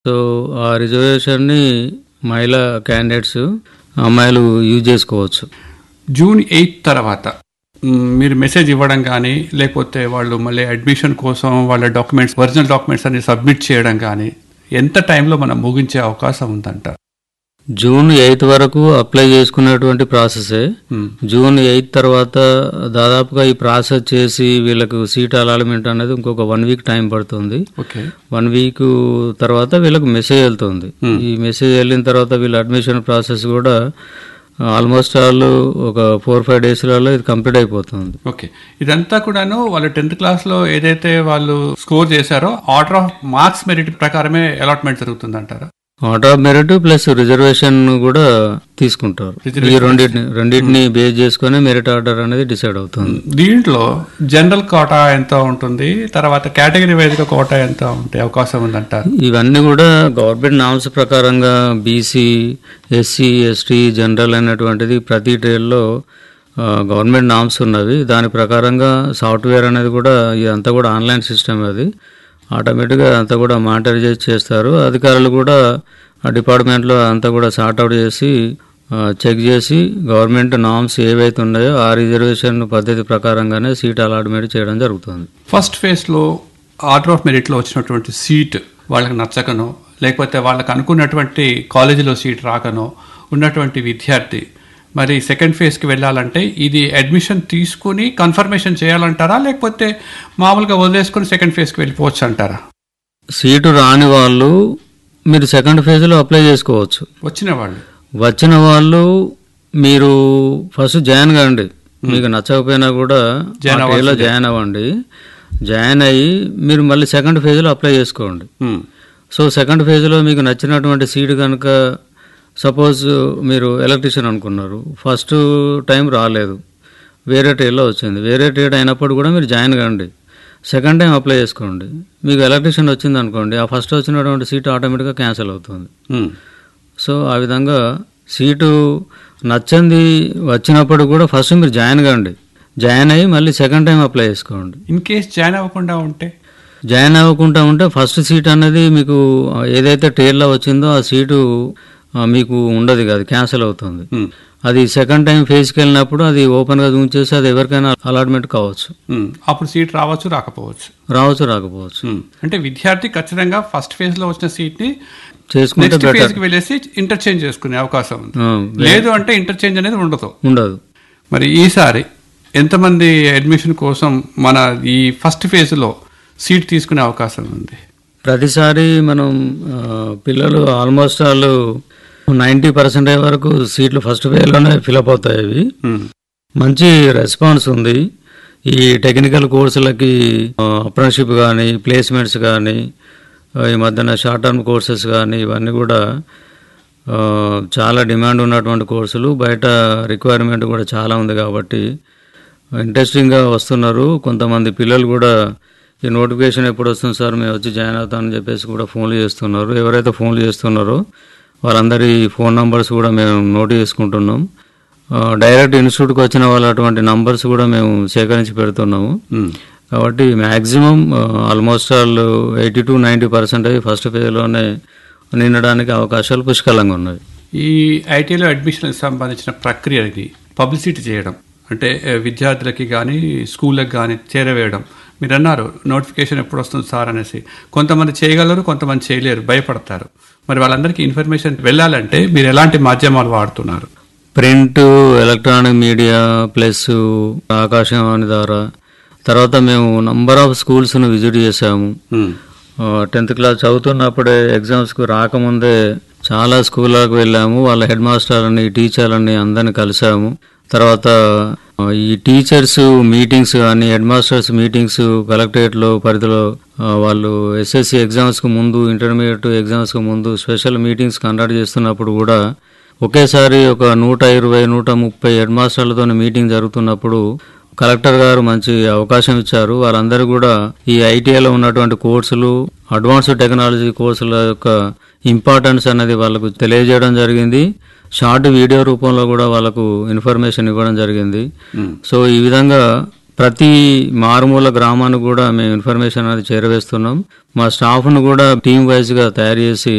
So ఆ రిజర్వేషన్ని మహిళా candidates అమ్మాయిలు యూజ్ చేసుకోవచ్చు జూన్ ఎయిత్ తర్వాత మ్, మీరు మెసేజ్ ఇవ్వడం కానీ లేకపోతే వాళ్ళు మళ్ళీ అడ్మిషన్ కోసం వాళ్ళ డాక్యుమెంట్స్ ఒరిజినల్ డాక్యుమెంట్స్ అన్ని సబ్మిట్ చేయడం కానీ ఎంత టైంలో మనం ముగించే అవకాశం ఉందంట జూన్ ఎయిత్ వరకు అప్లై చేసుకునేటువంటి ప్రాసెసే మ్, జూన్ ఎయిత్ తర్వాత దాదాపుగా ఈ ప్రాసెస్ చేసి వీళ్ళకు సీట్ అలాట్మెంట్ అనేది ఇంకొక వన్ వీక్ టైం పడుతుంది ఓకే వన్ వీక్ తర్వాత వీళ్ళకి మెసేజ్ వెళ్తుంది Hmm. ఈ మెసేజ్ వెళ్ళిన తర్వాత వీళ్ళ అడ్మిషన్ ప్రాసెస్ కూడా ఆల్మోస్ట్ ఆల్ ఒక ఫోర్ ఫైవ్ డేస్లలో ఇది కంప్లీట్ అయిపోతుంది ఓకే ఇదంతా కూడాను వాళ్ళు టెన్త్ క్లాస్ లో ఏదైతే వాళ్ళు స్కోర్ చేశారో ఆర్డర్ ఆఫ్ మార్క్స్ మెరిట్ ప్రకారమే అలాట్మెంట్ జరుగుతుంది అంటారా order of merit plus reservation కూడా తీసుకుంటారు ఈ Reservation. రెండింటిని రెండింటిని బేస్ చేసుకొని మెరిట్ ఆర్డర్ అనేది డిసైడ్ అవుతుంది దీంట్లో జనరల్ కోటా ఎంత ఉంటుంది తర్వాత కేటగిరీ వైజ్గా కోటా ఎంత ఉంటే అవకాశం ఉందంటారు ఇవన్నీ కూడా గవర్నమెంట్ నామ్స్ ప్రకారంగా బీసీ ఎస్సీ ఎస్టీ జనరల్ అనేటువంటిది ప్రతి ట్రేడ్లో గవర్నమెంట్ నామ్స్ ఉన్నవి దాని ప్రకారంగా సాఫ్ట్వేర్ అనేది కూడా ఇదంతా కూడా ఆన్లైన్ సిస్టమ్ అది ఆటోమేటిక్గా అంతా కూడా మానిటర్ చేసి చేస్తారు అధికారులు కూడా ఆ డిపార్ట్మెంట్లో అంతా కూడా సార్ట్అవుట్ చేసి చెక్ చేసి గవర్నమెంట్ నామ్స్ ఏవైతే ఉన్నాయో ఆ రిజర్వేషన్ పద్ధతి ప్రకారంగానే సీట్ అలాట్మెంట్ చేయడం జరుగుతుంది ఫస్ట్ ఫేజ్ లో ఆర్డర్ ఆఫ్ మెరిట్ లో వచ్చినటువంటి సీట్ వాళ్ళకి నచ్చకనో లేకపోతే వాళ్ళకి అనుకున్నటువంటి కాలేజీలో సీట్ రాకనో ఉన్నటువంటి విద్యార్థి మరి సెకండ్ ఫేజ్ కి వెళ్ళాలంటే ఇది అడ్మిషన్ తీసుకుని కన్ఫర్మేషన్ చేయాలంటారా లేకపోతే మామూలుగా వదిలేసుకుని సెకండ్ ఫేజ్ కి వెళ్ళిపోవచ్చు అంటారా సీటు రాని వాళ్ళు మీరు సెకండ్ ఫేజ్లో అప్లై చేసుకోవచ్చు వచ్చిన వాళ్ళు వచ్చిన వాళ్ళు మీరు ఫస్ట్ జాయిన్ కాండి మీకు నచ్చకపోయినా కూడా జాయిన్ ఆ ట్రైలో జాయిన్ అవ్వండి జాయిన్ అయ్యి మీరు మళ్ళీ సెకండ్ ఫేజ్లో అప్లై చేసుకోండి ఉమ్, సో సెకండ్ ఫేజ్లో మీకు నచ్చినటువంటి సీటు కనుక సపోజ్ మీరు ఎలక్ట్రీషియన్ అనుకున్నారు ఫస్ట్ టైం రాలేదు వేరే ట్రేడ్లో వచ్చింది వేరే ట్రేడ్ అయినప్పుడు కూడా మీరు జాయిన్ కాండి సెకండ్ టైం అప్లై చేసుకోండి మీకు ఎలక్ట్రీషియన్ వచ్చింది అనుకోండి ఆ ఫస్ట్ వచ్చినటువంటి సీట్ ఆటోమేటిక్గా క్యాన్సిల్ అవుతుంది ఉమ్, సో ఆ విధంగా సీటు నచ్చంది వచ్చినప్పుడు కూడా ఫస్ట్ మీరు జాయిన్ కాండి జాయిన్ అయ్యి మళ్ళీ సెకండ్ టైం అప్లై చేసుకోండి ఇన్ కేస్ జాయిన్ అవ్వకుండా ఉంటే జాయిన్ అవ్వకుండా ఉంటే ఫస్ట్ సీట్ అనేది మీకు ఏదైతే ట్రైన్లో వచ్చిందో ఆ సీటు ఆ, మీకు ఉండదు కాదు క్యాన్సిల్ అవుతుంది ఉమ్, అది సెకండ్ టైం ఫేస్కి వెళ్ళినప్పుడు అది ఓపెన్గా ఉంచేసి అది ఎవరికైనా అలాట్మెంట్ కావచ్చు ఉమ్, అప్పుడు సీట్ రావచ్చు రాకపోవచ్చు రావచ్చు రాకపోవచ్చు ఉమ్, అంటే విద్యార్థి ఖచ్చితంగా ఫస్ట్ ఫేజ్ లో వచ్చిన సీట్ ని చేసుకుంటే నెక్స్ట్ బెటర్ ఫేజ్ కి వెళ్ళేసి ఇంటర్చేంజ్ చేసుకునే అవకాశం ఉంది లేదు అంటే ఇంటర్చేంజ్ అనేది ఉండదు ఉండదు మరి ఈసారి ఎంతమంది అడ్మిషన్ కోసం మన ఈ ఫస్ట్ ఫేజ్ లో సీట్ తీసుకునే అవకాశం ఉంది ప్రతిసారి మనం ఆ, పిల్లలు ఆల్మోస్ట్ వాళ్ళు నైంటీ పర్సెంటేజ్ వరకు సీట్లు ఫస్ట్ వేలోనే ఫిలప్ అవుతాయి అవి ఉమ్, మంచి రెస్పాన్స్ ఉంది ఈ టెక్నికల్ కోర్సులకి అప్రెంటిషిప్ కానీ ప్లేస్మెంట్స్ కానీ ఈ మధ్యన షార్ట్ టర్మ్ కోర్సెస్ కానీ ఇవన్నీ కూడా ఆ, చాలా డిమాండ్ ఉన్నటువంటి కోర్సులు బయట రిక్వైర్మెంట్ కూడా చాలా ఉంది కాబట్టి ఇంట్రెస్టింగ్గా వస్తున్నారు కొంతమంది పిల్లలు కూడా ఈ నోటిఫికేషన్ ఎప్పుడు వస్తుంది సార్ మేము వచ్చి జాయిన్ అవుతామని చెప్పేసి కూడా ఫోన్లు చేస్తున్నారు ఎవరైతే ఫోన్లు చేస్తున్నారో వాళ్ళందరి ఫోన్ నంబర్స్ కూడా మేము నోట్ చేసుకుంటున్నాం ఆ, డైరెక్ట్ ఇన్స్టిట్యూట్కి వచ్చిన వాళ్ళ అటువంటి నంబర్స్ కూడా మేము సేకరించి పెడుతున్నాము ఉమ్. కాబట్టి maximum almost all eighty to ninety percentage first ఫేజ్లోనే నిండడానికి అవకాశాలు పుష్కలంగా ఉన్నాయి ఈ ఐటీలో అడ్మిషన్ సంబంధించిన ప్రక్రియకి పబ్లిసిటీ చేయడం అంటే ఏ, విద్యార్థులకి కానీ స్కూళ్ళకి కానీ చేరవేయడం మీరు అన్నారు నోటిఫికేషన్ ఎప్పుడు వస్తుంది సార్ అనేసి కొంతమంది చేయగలరు కొంతమంది చేయలేరు భయపడతారు మరి వాళ్ళందరికీ ఇన్ఫర్మేషన్ వెళ్ళాలంటే మీరు ఎలాంటి మాధ్యమాలు వాడుతున్నారు print electronic media plus Akashvani ద్వారా తర్వాత మేము నంబర్ ఆఫ్ స్కూల్స్ను విజిట్ చేసాము ఉమ్, టెన్త్ క్లాస్ చదువుతున్నప్పుడే ఎగ్జామ్స్కి రాకముందే చాలా స్కూళ్ళకు వెళ్ళాము వాళ్ళ హెడ్ మాస్టర్లని టీచర్లని అందరిని కలిసాము తర్వాత ఆ, ఈ టీచర్స్ మీటింగ్స్ కానీ హెడ్ మాస్టర్స్ మీటింగ్స్ కలెక్టరేట్లో పరిధిలో ఆ, వాళ్ళు ఎస్ఎస్సి ఎగ్జామ్స్కి ముందు ఇంటర్మీడియట్ ఎగ్జామ్స్కి ముందు స్పెషల్ మీటింగ్స్ కండక్ట్ చేస్తున్నప్పుడు కూడా ఒకేసారి ఒక నూట ఇరవై నూట ముప్పై హెడ్ మాస్టర్లతో మీటింగ్ జరుగుతున్నప్పుడు కలెక్టర్ గారు మంచి అవకాశం ఇచ్చారు వాళ్ళందరూ కూడా ఈ ఐటీఐలో ఉన్నటువంటి కోర్సులు అడ్వాన్స్డ్ టెక్నాలజీ కోర్సుల యొక్క ఇంపార్టెన్స్ అనేది వాళ్ళకు తెలియజేయడం జరిగింది షార్ట్ వీడియో రూపంలో కూడా వాళ్ళకు ఇన్ఫర్మేషన్ ఇవ్వడం జరిగింది ఉమ్. సో ఈ విధంగా ప్రతి మారుమూల గ్రామానికి కూడా మేము ఇన్ఫర్మేషన్ అనేది చేరవేస్తున్నాం మా స్టాఫ్ను కూడా టీం వైజ్గా తయారు చేసి